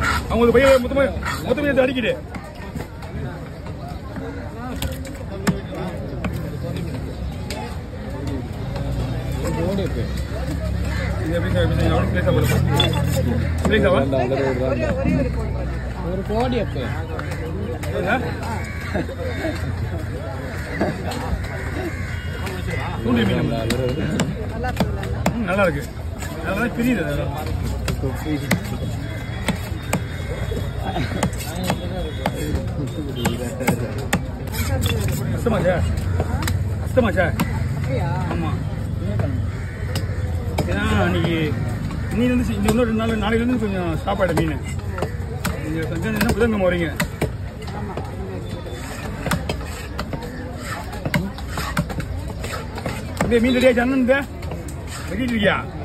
அவங்களுக்கு பையில மொத்தமா மொத்தமா எடுத்து அடிக்கிடு இது எப்படி சார் எப்படி சார் எவ்வளவு பிளேஸா போடுங்க பிளேஸாவா ஒரு கோடி அப்போ தூண்டி மீன் ம், நல்லா இருக்கு நல்லா பிரியுது அதெல்லாம். கஷ்டமா சார் கஷ்டமா சார் ஆமா ஏன்னா அன்னைக்கு இன்னைக்கு வந்து சி- இன்னும் ரெண்டு நாள் நாளைக்கு இருந்து கொஞ்சம் ஸ்டாப் ஆயிடும் மீன் நீங்க சஞ்சய் புதன்கிழமை வரீங்க இந்த மீன் ரெடியா ஜன்னன் இந்த வெட்டிட்டு இருக்கியா